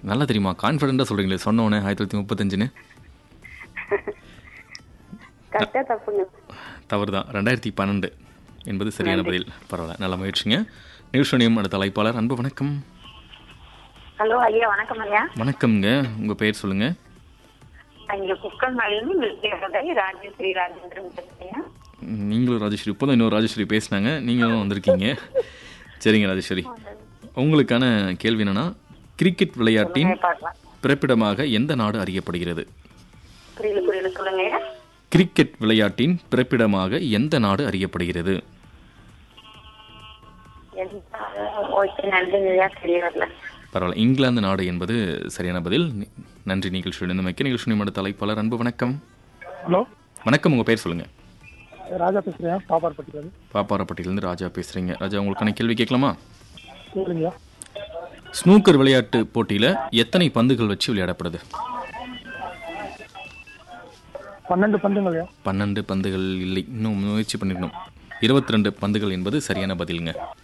நல்லா தெரியுமா கான்ஃபிடென்ட்டாக சொல்கிறீங்களே சொன்னோன்னே ஆயிரத்தி தொள்ளாயிரத்தி முப்பத்தஞ்சுன்னு கரெக்டா தப்புங்க தவறு தான் ரெண்டாயிரத்தி பன்னெண்டு என்பது சரியான பதில் பரவாயில்ல நல்ல முயற்சிங்க நியூஷனியம் அடுத்த அழைப்பாளர் அன்பு வணக்கம் ஹலோ ஐயா வணக்கம் ஐயா வணக்கம்ங்க உங்கள் பெயர் சொல்லுங்கள் இங்க குக்கல் மலையிலிருந்து ராஜஸ்ரீ ராஜேந்திரன் பேசுறேன் நீங்களும் ராஜேஸ்வரி இப்போ தான் இன்னொரு ராஜேஸ்வரி பேசினாங்க நீங்களும் வந்திருக்கீங்க சரிங்க ராஜேஸ்வரி உங்களுக்கான கேள்வி என்னன்னா கிரிக்கெட் விளையாட்டின் பார்க்கலாம் பிறப்பிடமாக எந்த நாடு அறியப்படுகிறது புரியல புரியல சொல்லுங்க ஐயா கிரிக்கெட் விளையாட்டின் பிறப்பிடமாக எந்த நாடு அறியப்படுகிறது ஓகே நன்றிங்க ஐயா தெரிய வரல பரவாயில்ல இங்கிலாந்து நாடு என்பது சரியான பதில் நி- நன்றி நிகழ்ச்சியுடன் மிக்க நிகழ்ச்சி அடுத்த அழைப்பாளர் அன்பு வணக்கம் ஹலோ வணக்கம் உங்கள் பேர் சொல்லுங்கள் ராஜா பேசுகிறேன் பாப்பார்பட்டியிலேருந்து பாப்பாரப்பட்டியிலேருந்து ராஜா பேசுகிறீங்க ராஜா உங்களுக்கான கேள்வி கேட்கலாமா கேளுங்கய்யா ஸ்னூக்கர் விளையாட்டு போட்டியில் எத்தனை பந்துகள் வச்சு விளையாடப்படுது பன்னெண்டு பந்துங்கய்யா பன்னெண்டு பந்துகள் இல்லை இன்னும் முயற்சி பண்ணிக்கணும் இருபத்தி ரெண்டு பந்துகள் என்பது சரியான பதிலுங்க